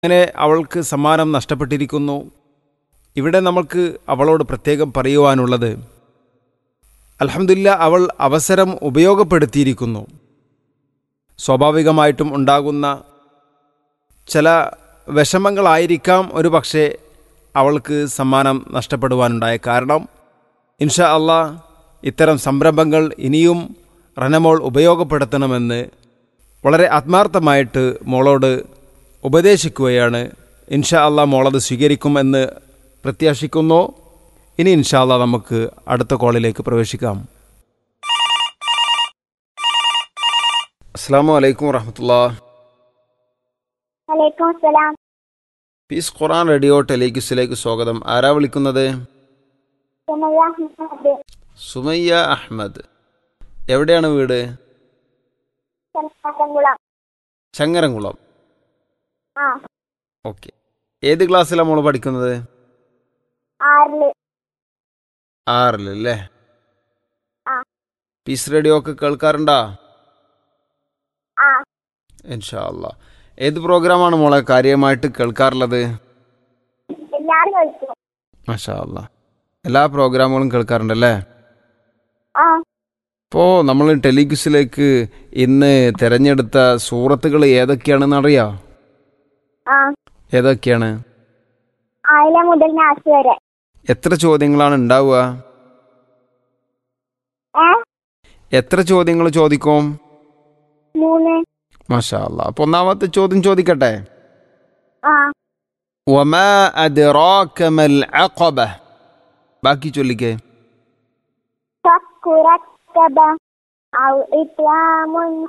അങ്ങനെ അവൾക്ക് സമ്മാനം നഷ്ടപ്പെട്ടിരിക്കുന്നു ഇവിടെ നമ്മൾക്ക് അവളോട് പ്രത്യേകം പറയുവാനുള്ളത് അൽഹംദുലില്ല അവൾ അവസരം ഉപയോഗപ്പെടുത്തിയിരിക്കുന്നു സ്വാഭാവികമായിട്ടും ഉണ്ടാകുന്ന ചില വിഷമങ്ങളായിരിക്കാം ഒരു പക്ഷേ അവൾക്ക് സമ്മാനം നഷ്ടപ്പെടുവാനുണ്ടായ കാരണം ഇൻഷാ അള്ളാ ഇത്തരം സംരംഭങ്ങൾ ഇനിയും റനമോൾ ഉപയോഗപ്പെടുത്തണമെന്ന് വളരെ ആത്മാർത്ഥമായിട്ട് മോളോട് ഉപദേശിക്കുകയാണ് ഇൻഷാ അള്ളാ മോളത് സ്വീകരിക്കുമെന്ന് പ്രത്യാശിക്കുന്നു ഇനി ഇൻഷാ അള്ളാ നമുക്ക് അടുത്ത കോളിലേക്ക് പ്രവേശിക്കാം അസ്സാം വലൈക്കും വറഹമത്തുള്ള വലൈക്കും സലാം പീസ് ഖുറാൻ റേഡിയോ ടെലിക്യൂസിലേക്ക് സ്വാഗതം ആരാ വിളിക്കുന്നത് സുമയ്യ അഹമ്മദ് സുമയ്യ അഹമ്മദ് എവിടെയാണ് വീട് ചെന്നകുളം ചങ്ങരംകുളം ആ ഓക്കെ ഏത് ക്ലാസ്സിലാണ് മോള് പഠിക്കുന്നത് ആറില് ആറിലല്ലേ ആ. പീസ് റേഡിയോ ഒക്കെ കേൾക്കാറുണ്ടോ ആ ഇൻഷാ അല്ലാ ഏത് പ്രോഗ്രാമാണ് മോളെ കാര്യമായിട്ട് കേൾക്കാറുള്ളത് എല്ലാരും കളിക്കും മാഷാ അല്ലാ എല്ലാ പ്രോഗ്രാമുകളും കേൾക്കാറുണ്ടല്ലേ ആ ഇപ്പോൾ നമ്മൾ ടെലിഗ്യൂസിലേക്ക് ഇന്ന് തിരഞ്ഞെടുത്ത സൂറത്തുകൾ ഏതൊക്കെയാണെന്ന് അറിയാം ആ ഏതൊക്കെയാണ് ആയില മുതൽ നാസ് വരെ എത്ര ചോദ്യങ്ങളാണ് ഉണ്ടാവുക ഏ എത്ര ചോദ്യങ്ങൾ ചോദിക്കും മൂന്ന് മാഷാ അല്ലാ അപ്പോൾ ഒന്നാമത്തെ ചോദ്യം ചോദിക്കട്ടെ ആ വമാ അദ്റാക മൽ അഖബ ബാക്കി ചൊല്ലിക്കേ ഫക്കുറക്കബ ഔ ഇത്യാമുൻ